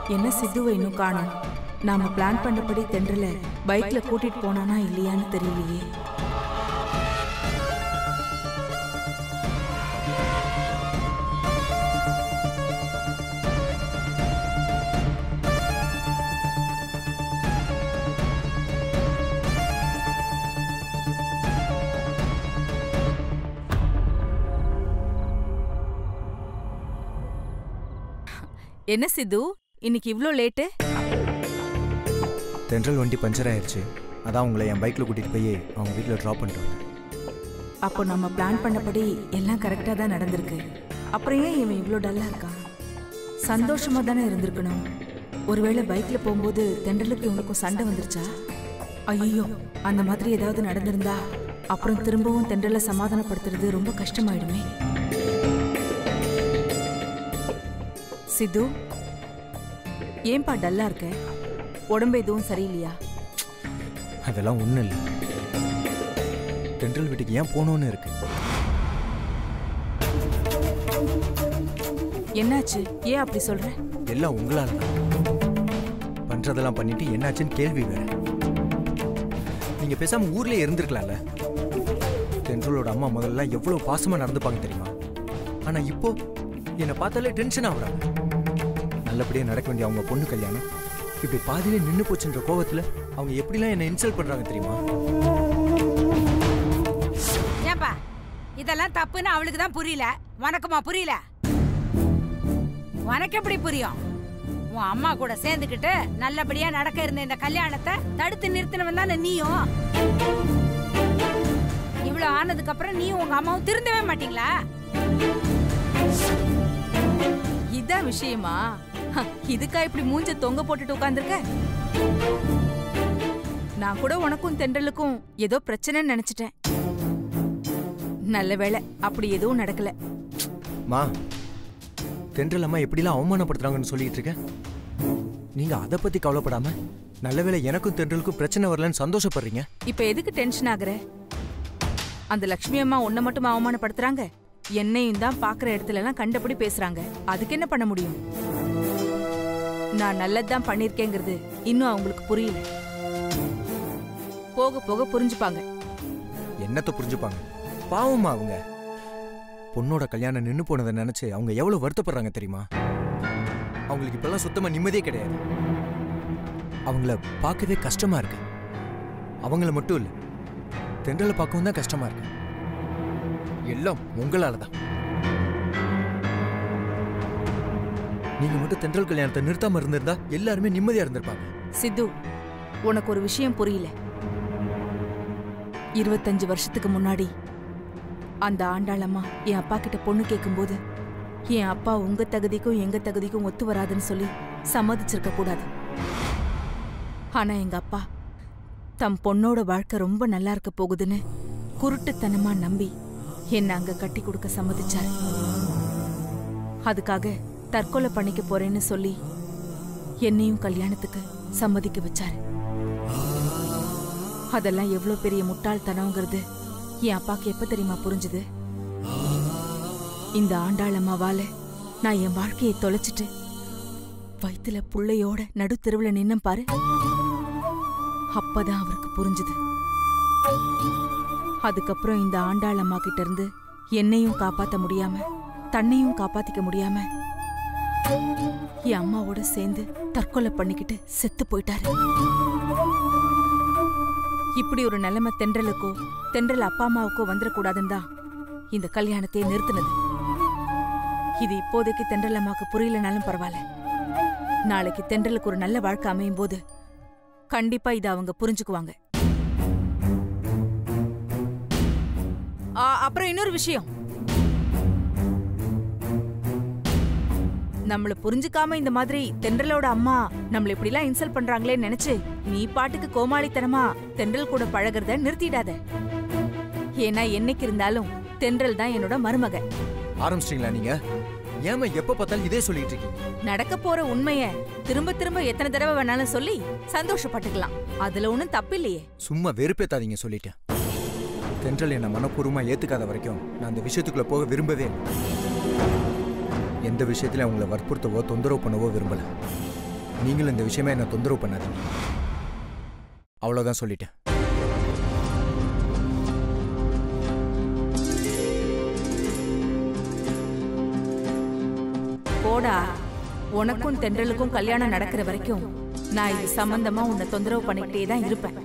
என்ன சித்துவை இன்னும் காணோம் நாம பிளான் பண்ணபடி தென்றல பைக்ல கூட்டிட்டு போனானா இல்லையான்னு தெரியலையே என்ன சித்து இன்னைக்கு இவ்ளோ லேட்டு தென்றல் வண்டி பஞ்சர் ஆயிடுச்சு அதான் உங்களை என் பைக்கில் கூட்டிகிட்டு போய் அவங்க வீட்டில் ட்ராப் பண்ணிட்டு வந்தேன் அப்போ நம்ம பிளான் பண்ணபடி எல்லாம் கரெக்டா தான் நடந்திருக்கு அப்புறம் ஏன் இவன் இவ்ளோ டல்லா இருக்கான் சந்தோஷமா தானே இருந்திருக்கணும் ஒருவேளை பைக்ல போகும்போது தென்றலுக்கு இவனுக்கும் சண்டை வந்துருச்சா ஐயோ அந்த மாதிரி ஏதாவது நடந்திருந்தா அப்புறம் திரும்பவும் தென்றலை சமாதானப்படுத்துறது ரொம்ப கஷ்டமாயிடுமே சித்து ஏன்பா டல்லா இருக்க உடம்பு எதுவும் சரியில்லையா அதெல்லாம் ஒன்றும் இல்லை தென்றல் வீட்டுக்கு ஏன் போகணுன்னு இருக்கு என்னாச்சு ஏன் அப்படி சொல்ற எல்லாம் உங்களால தான் பண்றதெல்லாம் பண்ணிட்டு என்னாச்சுன்னு கேள்வி வேற நீங்க பேசாம ஊர்லயே இருந்திருக்கலாம்ல தென்றலோட அம்மா முதல்ல எவ்வளவு பாசமா நடந்துப்பாங்க தெரியுமா ஆனா இப்போ என்னை பார்த்தாலே டென்ஷன் ஆகுறாங்க நல்லபடியா நடக்க வேண்டிய அவங்க பொண்ணு கல்யாணம் இப்படி பாதியிலே நின்னு போச்சுன்ற கோவத்துல அவங்க எப்படிலாம் என்ன இன்சல்ட் பண்றாங்க தெரியுமா ஏன்பா இதெல்லாம் தப்புன்னு அவளுக்கு தான் புரியல உனக்குமா புரியல உனக்கு எப்படி புரியும் உன் அம்மா கூட சேர்ந்துக்கிட்டு நல்லபடியா நடக்க இருந்த இந்த கல்யாணத்தை தடுத்து நிறுத்தினவன் தானே நீயும் இவ்வளவு ஆனதுக்கு அப்புறம் நீயும் உங்க அம்மாவும் திருந்தவே மாட்டீங்களா இதான் விஷயமா ஹ, இதுக்கா இப்படி மூஞ்ச தொங்க போட்டுட்டு உட்கார்ந்திருக்க நான் கூட உனக்கும் தென்றலுக்கும் ஏதோ பிரச்சனைன்னு நினைச்சிட்டேன் நல்ல வேளை அப்படி எதுவும் நடக்கல மா தென்றல் அம்மா எப்படிலாம் அவமானப்படுத்துறாங்கன்னு சொல்லிட்டு இருக்கேன் நீங்க அதை பத்தி கவலைப்படாம நல்ல வேளை எனக்கும் தென்றலுக்கும் பிரச்சனை வரலன்னு சந்தோஷப்படுறீங்க இப்ப எதுக்கு டென்ஷன் ஆகுற அந்த லக்ஷ்மி அம்மா உன்னை மட்டும் அவமானப்படுத்துறாங்க என்னையும் தான் பாக்குற இடத்துல எல்லாம் கண்டபடி பேசுறாங்க அதுக்கு என்ன பண்ண முடியும் நான் நல்லதுதான் பண்ணிருக்கேங்கிறது இன்னும் அவங்களுக்கு புரியல போக போக புரிஞ்சுப்பாங்க என்னத்த புரிஞ்சுப்பாங்க பாவமா அவங்க பொண்ணோட கல்யாணம் நின்னு போனதை நினைச்சு அவங்க எவ்வளவு வருத்தப்படுறாங்க தெரியுமா அவங்களுக்கு இப்பெல்லாம் சுத்தமா நிம்மதியே கிடையாது அவங்கள பார்க்கவே கஷ்டமா இருக்கு அவங்கள மட்டும் இல்ல தென்றலை பார்க்கவும் தான் கஷ்டமா இருக்கு எல்லாம் உங்களால தான் நீங்க மட்டும் தென்றல் கல்யாணத்தை நிறுத்தாம இருந்திருந்தா எல்லாருமே நிம்மதியா இருந்திருப்பாங்க சித்து உனக்கு ஒரு விஷயம் புரியல இருபத்தஞ்சு வருஷத்துக்கு முன்னாடி அந்த ஆண்டாளம்மா என் அப்பா கிட்ட பொண்ணு கேட்கும்போது என் அப்பா உங்க தகுதிக்கும் எங்க தகுதிக்கும் ஒத்து வராதுன்னு சொல்லி சம்மதிச்சிருக்க கூடாது ஆனா எங்க அப்பா தம் பொண்ணோட வாழ்க்கை ரொம்ப நல்லா இருக்க போகுதுன்னு குருட்டுத்தனமா நம்பி என்ன அங்க கட்டி கொடுக்க சம்மதிச்சாரு அதுக்காக தற்கொலை பண்ணிக்க போறேன்னு சொல்லி என்னையும் கல்யாணத்துக்கு சம்மதிக்க வச்சாரு அதெல்லாம் எவ்வளவு பெரிய முட்டாள்தனங்கிறது என் அப்பாக்கு எப்ப தெரியுமா புரிஞ்சுது இந்த ஆண்டாளம்மாவால நான் என் வாழ்க்கையை தொலைச்சிட்டு வயித்துல புள்ளையோட நடு தெருவுல நின்னம் பாரு அப்பதான் அவருக்கு புரிஞ்சுது அதுக்கப்புறம் இந்த ஆண்டாளம்மா கிட்ட இருந்து என்னையும் காப்பாத்த முடியாம தன்னையும் காப்பாத்திக்க முடியாம என் அம்மாவோட சேர்ந்து தற்கொலை பண்ணிக்கிட்டு செத்து போயிட்டாரு இப்படி ஒரு நிலைமை தென்றலுக்கோ தென்றல் அப்பா அம்மாவுக்கோ வந்துடக்கூடாதுன்னு தான் இந்த கல்யாணத்தையே நிறுத்தினது இது இப்போதைக்கு தென்றல் அம்மாக்கு புரியலனாலும் பரவாயில்ல நாளைக்கு தென்றலுக்கு ஒரு நல்ல வாழ்க்கை அமையும் போது கண்டிப்பா இதை அவங்க புரிஞ்சுக்குவாங்க ஆ, அப்புறம் இன்னொரு விஷயம் நம்மள புரிஞ்சுக்காம இந்த மாதிரி தென்றலோட அம்மா நம்மள இப்படிலாம் இன்சல்ட் பண்றாங்களேன்னு நினைச்சு நீ பாட்டுக்கு கோமாளித்தனமா தென்றல் கூட பழகுறத நிறுத்திடாத ஏன்னா என்னைக்கு இருந்தாலும் தென்றல் தான் என்னோட மருமக ஆரம்பிச்சிட்டீங்களா நீங்க ஏமா எப்ப பார்த்தாலும் இதே சொல்லிட்டு இருக்கீங்க நடக்க போற உண்மைய திரும்ப திரும்ப எத்தனை தடவை வேணாலும் சொல்லி சந்தோஷப்பட்டுக்கலாம் அதுல ஒண்ணும் தப்பில்லையே சும்மா வெறுப்பேத்தாதீங்க சொல்லிட்டேன் தென்றல் என்னை மனப்பூர்வமா ஏத்துக்காத வரைக்கும் நான் அந்த விஷயத்துக்குள்ள போக விரும்பவே இல்லை எந்த விஷயத்திலும் அவங்கள வற்புறுத்தவோ தொந்தரவு பண்ணவோ விரும்பல நீங்களும் இந்த விஷயமா என்ன தொந்தரவு பண்ணாதீங்க அவ்வளோதான் சொல்லிட்டேன் போடா உனக்கும் தென்றலுக்கும் கல்யாணம் நடக்கிற வரைக்கும் நான் இது சம்பந்தமா உன்னை தொந்தரவு பண்ணிக்கிட்டே தான் இருப்பேன்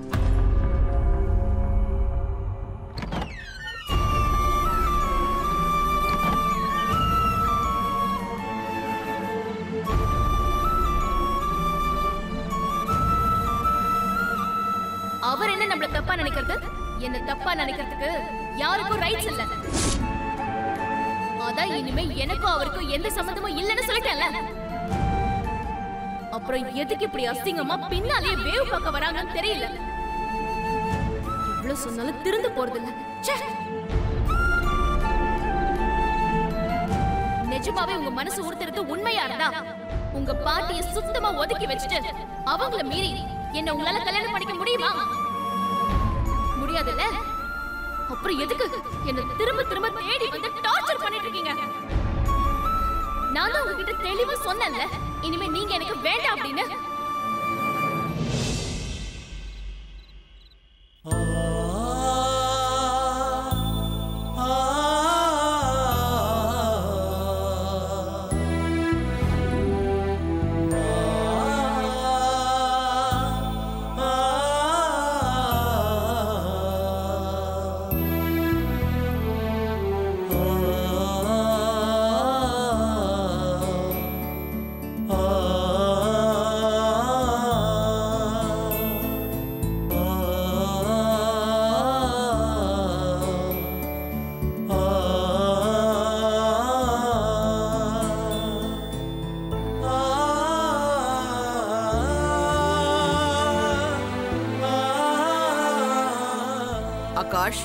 அவர் என்ன நம்மள தப்பா நினைக்கிறது என்ன தப்பா நினைக்கிறதுக்கு யாருக்கும் ரைட்ஸ் இல்ல அதான் இனிமே எனக்கும் அவருக்கும் எந்த சம்மந்தமும் இல்லைன்னு சொல்லிட்டேன்ல அப்புறம் எதுக்கு இப்படி அசிங்கமா பின்னாலேயே வேவ் பார்க்க வராங்கன்னு தெரியல இவ்வளவு சொன்னாலும் திருந்து போறது இல்ல ச்சே. நிஜமாவே உங்க மனசு உறுத்துறது உண்மையா இருந்தா உங்க பாட்டிய சுத்தமா ஒதுக்கி வச்சுட்டு அவங்கள மீறி என்ன உங்களால கல்யாணம் பண்ணிக்க முடியுமா முடியாதுல்ல அப்புறம் எதுக்கு என்ன திரும்ப திரும்ப தேடி வந்து டார்ச்சர் பண்ணிட்டு இருக்கீங்க நான் தான் உங்ககிட்ட தெளிவா சொன்னேன்ல இனிமே நீங்க எனக்கு வேண்டாம் அப்படின்னு ஆகாஷ்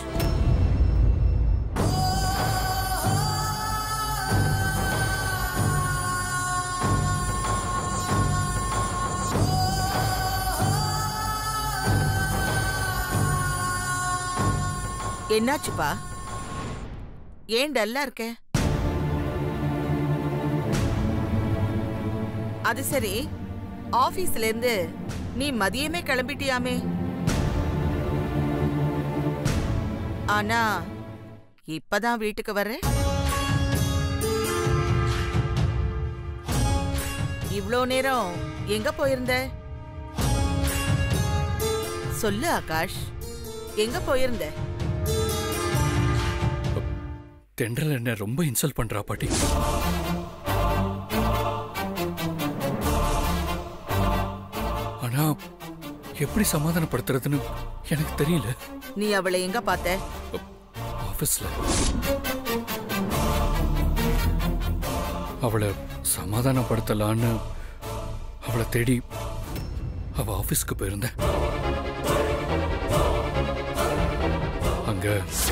என்னாச்சுப்பா ஏன் டல்லா இருக்க அது சரி ஆபீஸ்ல இருந்து நீ மதியமே கிளம்பிட்டியாமே ஆனா இப்பதான் வீட்டுக்கு வர்ற இவ்ளோ நேரம் எங்க போயிருந்த சொல்லு ஆகாஷ் எங்க போயிருந்த தென்றல் என்ன ரொம்ப இன்சல்ட் பண்றா பாட்டி ஆனா எப்படி சமாதானப்படுத்துறதுன்னு எனக்கு தெரியல நீ அவளை எங்க பார்த்த ஆபீஸ்ல அவளை சமாதானப்படுத்தலான்னு அவளை தேடி அவ ஆபீஸ்க்கு போயிருந்தேன் அங்க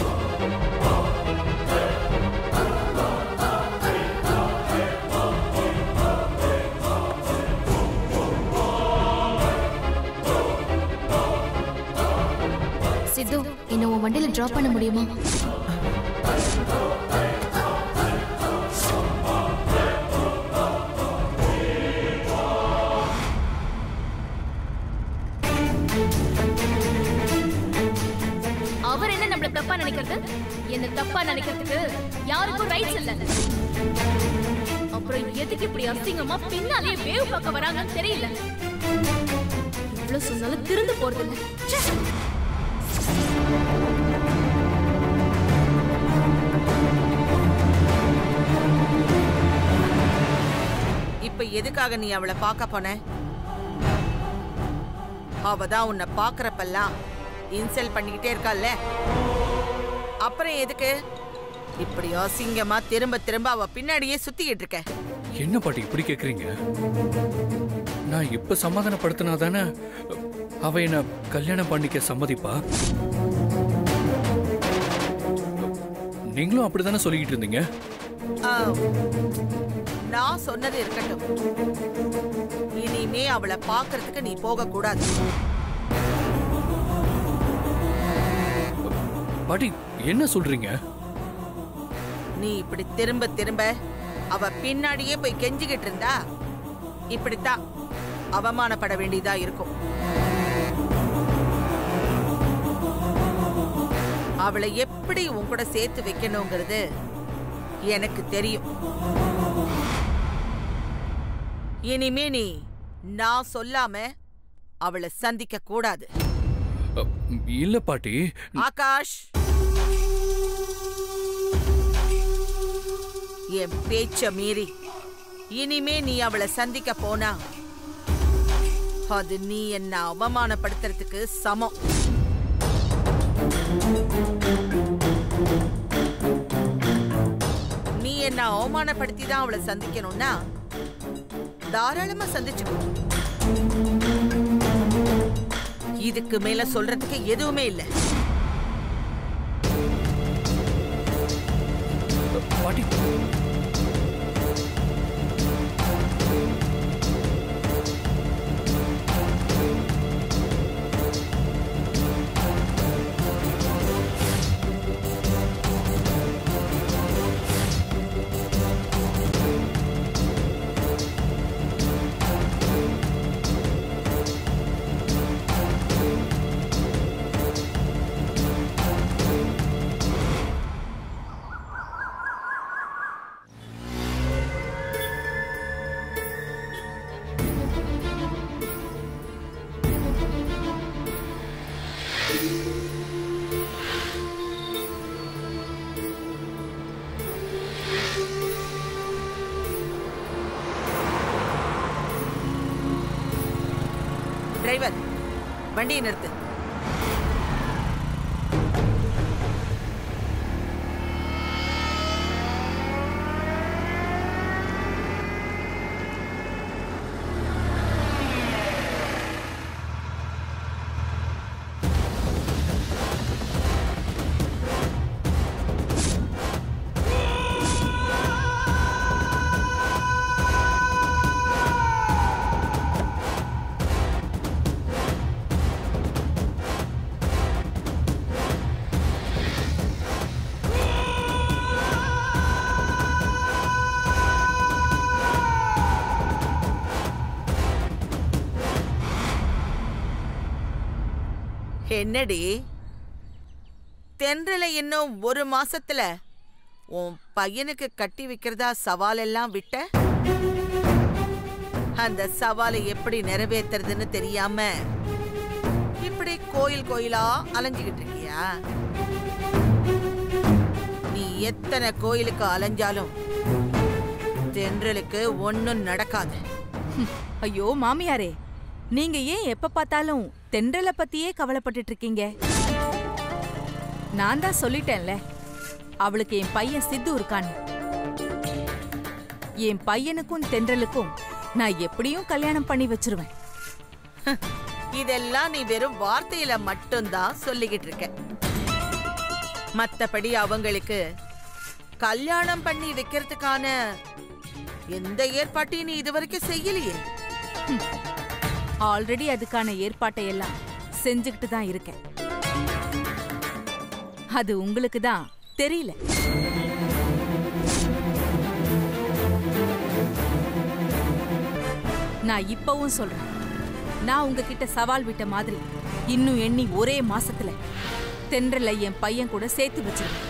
சித்து என்ன உன் வண்டியில டிராப் பண்ண முடியுமா அவர் என்ன நம்மள தப்பா நினைக்கிறது என்ன தப்பா நினைக்கிறதுக்கு யாருக்கும் ரைட்ஸ் இல்ல அப்புறம் எதுக்கு இப்படி அசிங்கமா பின்னாலேயே வேவ் பார்க்க வராங்கன்னு தெரியல இவ்வளவு சொன்னாலும் திருந்து போறது இல்ல ச்சே. இப்ப எதுக்காக நீ அவளை பார்க்க போன அவ தான் உன்னை பாக்குறப்பெல்லாம் இன்சல்ட் பண்ணிக்கிட்டே இருக்கால்ல அப்புறம் எதுக்கு இப்படி அசிங்கமா திரும்ப திரும்ப அவ பின்னாடியே சுத்திக்கிட்டு இருக்க என்ன பாட்டி இப்படி கேக்குறீங்க நான் இப்ப சமாதானப்படுத்தினா தானே அவ என்ன கல்யாணம் பண்ணிக்க சம்மதிப்பா நீங்களும் அப்படித்தானே சொல்லிக்கிட்டு இருந்தீங்க ஆ, நான் சொன்னது இருக்கட்டும் இனிமே அவளை பார்க்கறதுக்கு நீ போக கூடாது பாட்டி என்ன சொல்றீங்க நீ இப்படி திரும்ப திரும்ப அவ பின்னாடியே போய் கெஞ்சிக்கிட்டு இருந்தா இப்படித்தான் அவமானப்பட வேண்டியதா இருக்கும் அவளை எப்படி உன் கூட சேர்த்து வைக்கணுங்கிறது எனக்கு தெரியும் இனிமே நீ நான் சொல்லாம அவளை சந்திக்க கூடாது அ, இல்ல பாட்டி ஆகாஷ் என் பேச்ச மீறி இனிமே நீ அவளை சந்திக்க போனா அது நீ என்ன அவமானப்படுத்துறதுக்கு சமம் நீ என்ன அவமானப்படுத்தி தான் அவளை சந்திக்கணும்னா தாராளமா சந்திச்சுக்கோ இதுக்கு மேல சொல்றதுக்கு எதுவுமே இல்லை பாட்டி டிரைவர் வண்டியை நிறுத்து என்னடி தென்றலை இன்னும் ஒரு மாசத்துல உன் பையனுக்கு கட்டி வைக்கிறதா சவால் எல்லாம் விட்ட அந்த சவாலை எப்படி நிறைவேத்துறதுன்னு தெரியாம இப்படி கோயில் கோயிலா அலைஞ்சுகிட்டு இருக்கியா நீ எத்தனை கோயிலுக்கு அலைஞ்சாலும் தென்றலுக்கு ஒன்னும் நடக்காது ஹம், ஐயோ மாமியாரே நீங்க ஏன் எப்ப பார்த்தாலும் தென்றலை பத்தியே கவலைப்பட்டுட்டு இருக்கீங்க நான் தான் சொல்லிட்டேன்ல அவளுக்கு என் பையன் சித்து இருக்கான்னு என் பையனுக்கும் தென்றலுக்கும் நான் எப்படியும் கல்யாணம் பண்ணி வச்சிருவேன் இதெல்லாம் நீ வெறும் வார்த்தையில மட்டும்தான் சொல்லிக்கிட்டு இருக்க மத்தபடி அவங்களுக்கு கல்யாணம் பண்ணி வைக்கிறதுக்கான எந்த ஏற்பாட்டையும் நீ இதுவரைக்கும் செய்யலையே ஆல்ரெடி அதுக்கான ஏற்பாட்டை எல்லாம் செஞ்சுக்கிட்டு தான் இருக்கேன் அது உங்களுக்கு தான் தெரியல நான் இப்பவும் சொல்றேன் நான் உங்ககிட்ட சவால் விட்ட மாதிரி இன்னும் எண்ணி ஒரே மாசத்துல தென்றலை என் பையன் கூட சேர்த்து வச்சிருக்கேன்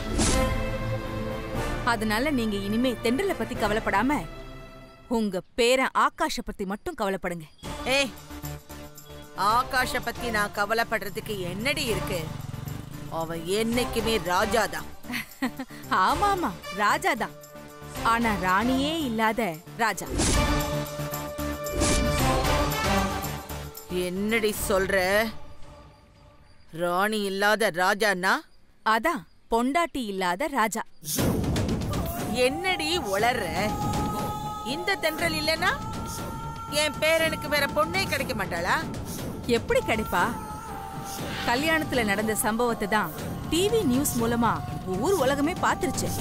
அதனால நீங்க இனிமே தென்றலை பத்தி கவலைப்படாம உங்க பேரன் ஆகாஷ பத்தி மட்டும் கவலைப்படுங்க ஏய் ஆகாஷ பத்தி நான் கவலைப்படுறதுக்கு என்னடி இருக்கு அவன் என்னைக்குமே ராஜாதான் ஆமாமா ராஜா தான் ஆனா ராணியே இல்லாத ராஜா என்னடி சொல்ற ராணி இல்லாத ராஜான்னா அதான் பொண்டாட்டி இல்லாத ராஜா என்னடி உளற இந்த தென்றல் இல்லனா என் பேரனுக்கு வேற பொண்ணே கிடைக்க மாட்டாளா எப்படி கிடைப்பா கல்யாணத்துல நடந்த சம்பவத்தை தான் டிவி நியூஸ் மூலமா ஊர் உலகமே பார்த்துருச்சு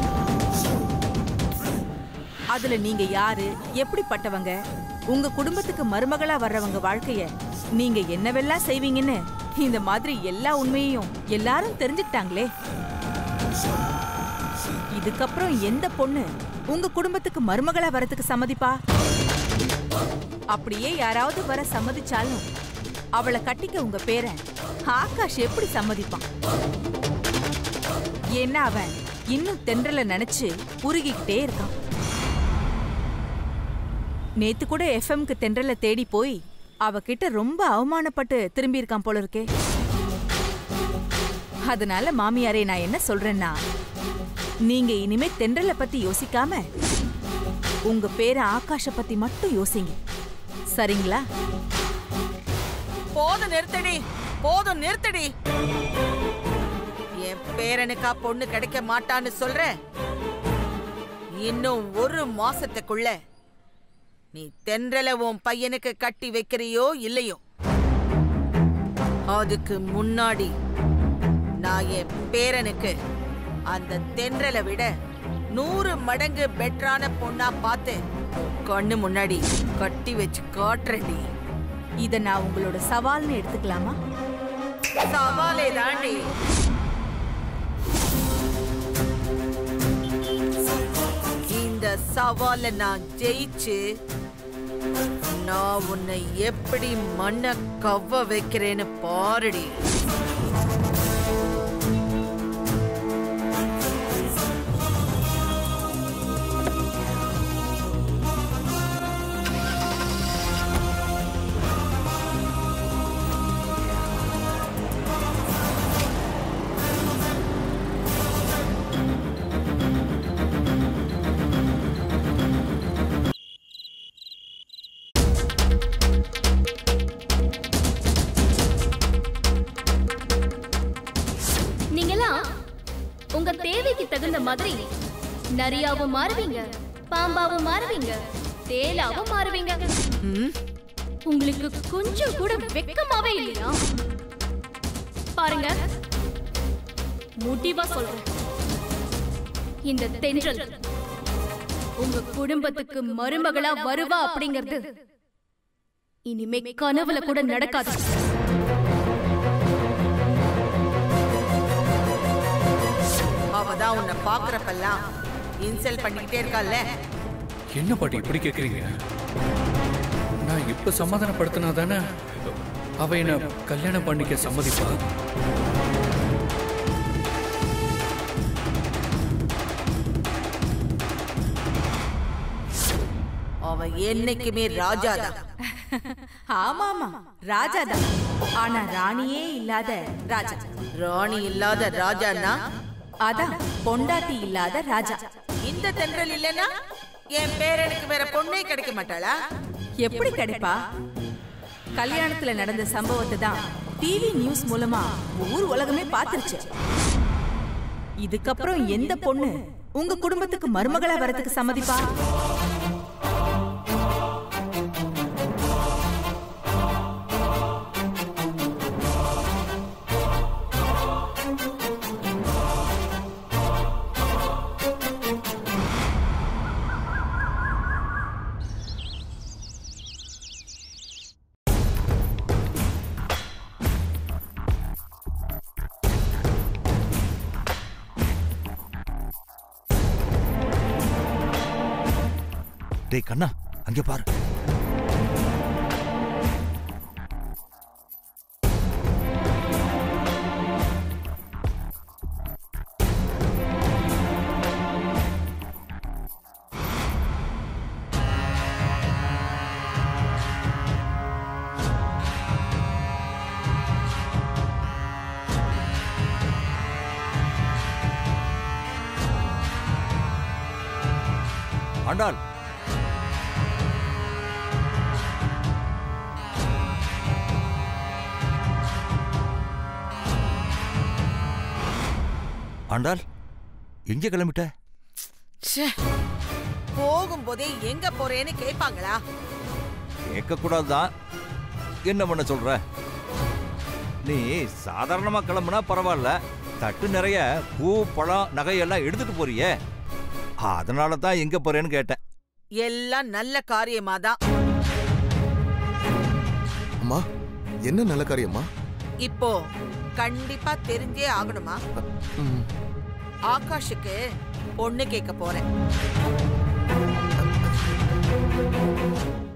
அதுல நீங்க யாரு எப்படிப்பட்டவங்க உங்க குடும்பத்துக்கு மருமகளா வர்றவங்க வாழ்க்கைய நீங்க என்னவெல்லாம் செய்வீங்கன்னு இந்த மாதிரி எல்லா உண்மையையும் எல்லாரும் தெரிஞ்சுக்கிட்டாங்களே இதுக்கப்புறம் எந்த பொண்ணு உங்க குடும்பத்துக்கு மருமகளா வரதுக்கு சம்மதிப்பா அப்படியே யாராவது வர சம்மதிச்சாலும் அவளை கட்டிக்க உங்க பேரன் ஆகாஷ் எப்படி சம்மதிப்பான் ஏன்னா அவன் இன்னும் தென்றல நினைச்சு உருகிக்கிட்டே இருக்கான் நேத்து கூட எஃப்எம்க்கு தென்றல தேடி போய் அவகிட்ட ரொம்ப அவமானப்பட்டு திரும்பி இருக்கான் போல இருக்கே அதனால மாமியாரே நான் என்ன சொல்றேன்னா நீங்க இனிமே தென்றல பத்தி யோசிக்காம உங்க பேர ஆகாஷ பத்தி மட்டும் யோசிங்க சரிங்களா போதும் நிறுத்தடி போதும் நிறுத்தடி என் பேரனுக்கா பொண்ணு கிடைக்க மாட்டான்னு சொல்ற இன்னும் ஒரு மாசத்துக்குள்ள நீ தென்றல உன் பையனுக்கு கட்டி வைக்கிறியோ இல்லையோ அதுக்கு முன்னாடி நான் என் பேரனுக்கு அந்த தென்றலை விட நூறு மடங்கு பெட்டரான பொண்ணா பார்த்து கண்ணு முன்னாடி கட்டி வச்சு காட்டுறேன்டி இத நான் உங்களோட சவால்னு எடுத்துக்கலாமா சவாலே தாண்டி இந்த சவால நான் ஜெயிச்சு நான் உன்னை எப்படி மண்ண கவ்வ வைக்கிறேன்னு பாருடி நீங்கெல்லாம் உங்க தேவைக்கு தகுந்த மாதிரி நரியாவும் மாறுவீங்க பாம்பாவும் மாறுவீங்க தேலாவும் மாறுவீங்க ம்? உங்களுக்கு கொஞ்சம் கூட வெக்கமாவே இல்லையா பாருங்க முடிவா சொல்றேன் இந்த தென்றல் உங்க குடும்பத்துக்கு மருமகளா வருவா அப்படிங்கிறது இனிமே கனவுல கூட நடக்காது அவ தான் உன்னை பாக்குறப்பெல்லாம் இன்சல்ட் பண்ணிக்கிட்டே இருக்கால்ல என்ன பாட்டி இப்படி கேக்குறீங்க நான் இப்ப சமாதானப்படுத்தினா தானே அவ என்ன கல்யாணம் பண்ணிக்க சம்மதிப்பா அவ என்னைக்குமே ராஜாதான் ஆமாமா ராஜாதான் ஆனா ராணியே இல்லாத ராஜா ராணி இல்லாத ராஜான்னா அதான் பொண்டாட்டி இல்லாத ராஜா இந்த தென்றல் இல்லைன்னா என் பேரனுக்கு வேற பொண்ணே கிடைக்க மாட்டாளா எப்படி கிடைப்பா கல்யாணத்துல நடந்த சம்பவத்தை தான் டிவி நியூஸ் மூலமா ஊர் உலகமே பார்த்துருச்சு இதுக்கப்புறம் எந்த பொண்ணு உங்க குடும்பத்துக்கு மருமகளா வரதுக்கு சம்மதிப்பா டேய் கண்ணா அங்கே பாரு ஆண்டாள் ஆண்டாள் எங்க கிளம்பிட்ட ச்சே. போகும்போதே எங்க போறேன்னு கேட்பாங்களா கேட்கக்கூடாதுதான் என்ன பண்ண சொல்ற நீ சாதாரணமா கிளம்புனா பரவாயில்ல தட்டு நிறைய பூ பழம் நகையெல்லாம் எடுத்துட்டு போறியே அதனால தான் எங்க போறேன்னு கேட்டேன் எல்லாம் நல்ல காரியமா தான் அம்மா என்ன நல்ல காரியம்மா இப்போ கண்டிப்பா தெரிஞ்சே ஆகணுமா ம், ஆகாஷுக்கு பொண்ணு கேட்க போறேன்